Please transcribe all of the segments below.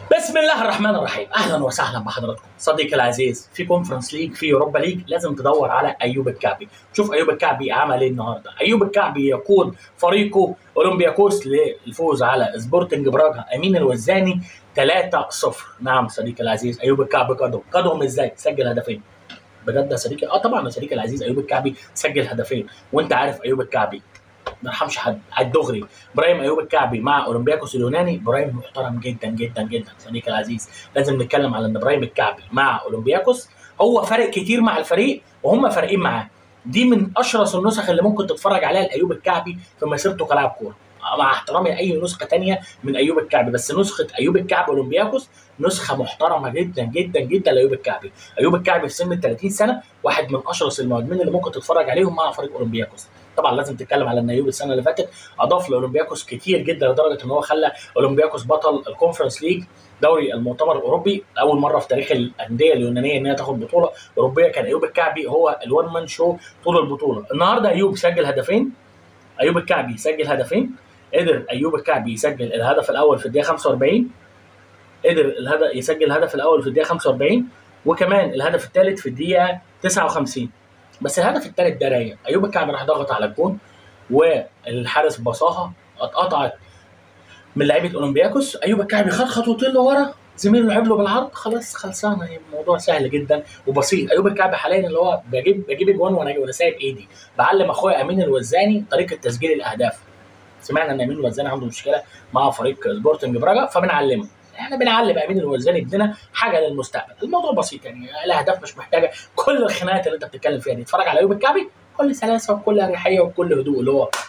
بسم الله الرحمن الرحيم اهلا وسهلا بحضراتكم صديقي العزيز في كونفرنس ليج في اوروبا ليج لازم تدور على ايوب الكعبي شوف ايوب الكعبي عمل ايه النهارده ايوب الكعبي يقود فريقه اولمبياكوس للفوز على سبورتنج براغا امين الوزاني 3-0 نعم صديقي العزيز ايوب الكعبي قادهم قادهم ازاي سجل هدفين بجد يا صديقي اه طبعا يا صديقي العزيز ايوب الكعبي سجل هدفين وانت عارف ايوب الكعبي ما يرحمش حد على الدغري ابراهيم ايوب الكعبي مع اولمبياكوس اليوناني ابراهيم محترم جدا جدا جدا صديقي العزيز لازم نتكلم على ان ابراهيم الكعبي مع اولمبياكوس هو فارق كتير مع الفريق وهم فارقين معاه دي من اشرس النسخ اللي ممكن تتفرج عليها لايوب الكعبي في مسيرته كلاعب كوره مع احترامي لاي نسخه تانية من ايوب الكعبي بس نسخه ايوب الكعبي اولمبياكوس نسخه محترمه جدا جدا جدا لايوب الكعبي ايوب الكعبي في سن ال 30 سنه واحد من اشرس المهاجمين اللي ممكن تتفرج عليهم مع فريق اولمبياكوس طبعا لازم تتكلم على ان ايوب السنه اللي فاتت اضاف لاولمبياكوس كتير جدا لدرجه ان هو خلى اولمبياكوس بطل الكونفرنس ليج دوري المؤتمر الاوروبي اول مره في تاريخ الانديه اليونانيه ان هي تاخد بطوله اوروبيه كان ايوب الكعبي هو الوان مان شو طول البطوله النهارده ايوب سجل هدفين ايوب الكعبي سجل هدفين قدر ايوب الكعبي يسجل الهدف الاول في الدقيقه 45 قدر الهدف يسجل الهدف الاول في الدقيقه 45 وكمان الهدف الثالث في الدقيقه 59 بس الهدف الثالث ده رايق ايوب الكعبي راح ضغط على الجون والحارس بصاها اتقطعت من لعيبه اولمبياكوس ايوب الكعبي خد خطوتين لورا زميله لعب له بالعرض خلاص خلصانه الموضوع سهل جدا وبسيط ايوب الكعبي حاليا اللي هو بجيب بجيب اجوان وانا وانا سايب ايدي بعلم اخويا امين الوزاني طريقه تسجيل الاهداف سمعنا ان امين الوزاني عنده مشكله مع فريق سبورتنج براجا فبنعلمه احنا بنعلم امين الوزاني ابننا حاجه للمستقبل الموضوع بسيط يعني الاهداف مش محتاجه كل الخناقات اللي انت بتتكلم فيها دي اتفرج على ايوب الكعبي بكل سلاسه وبكل اريحيه وبكل هدوء اللي هو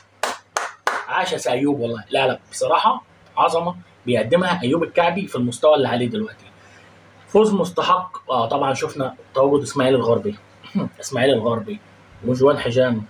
عاش يا ايوب والله لا لا بصراحه عظمه بيقدمها ايوب الكعبي في المستوى اللي عليه دلوقتي فوز مستحق اه طبعا شفنا تواجد اسماعيل الغربي اسماعيل الغربي وجوان حجام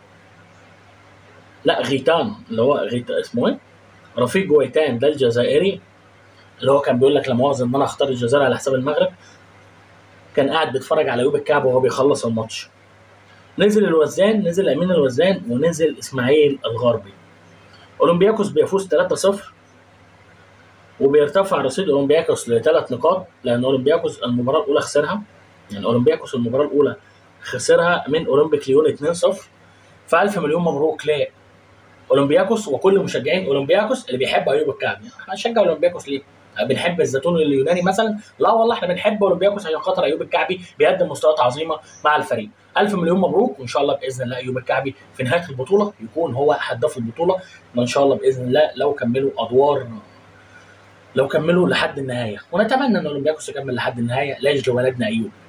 لا غيتان اللي هو غيتا اسمه ايه؟ رفيق جويتان ده الجزائري اللي هو كان بيقول لك لا مؤاخذه ان انا اختار الجزائر على حساب المغرب كان قاعد بيتفرج على ايوب الكعب وهو بيخلص الماتش نزل الوزان نزل امين الوزان ونزل اسماعيل الغربي اولمبياكوس بيفوز 3-0 وبيرتفع رصيد اولمبياكوس لثلاث نقاط لان اولمبياكوس المباراه الاولى خسرها يعني اولمبياكوس المباراه الاولى خسرها من اولمبيك ليون 2-0 فالف مليون مبروك ل اولمبياكوس وكل مشجعين اولمبياكوس اللي بيحبوا ايوب الكعبي احنا هنشجع اولمبياكوس ليه؟ بنحب الزيتون اليوناني مثلا لا والله احنا بنحب اولمبياكوس عشان خاطر ايوب الكعبي بيقدم مستويات عظيمه مع الفريق الف مليون مبروك وان شاء الله باذن الله ايوب الكعبي في نهايه البطوله يكون هو هداف البطوله وان شاء الله باذن الله لو كملوا ادوار لو كملوا لحد النهايه ونتمنى ان اولمبياكوس يكمل لحد النهايه لاجل ولدنا ايوب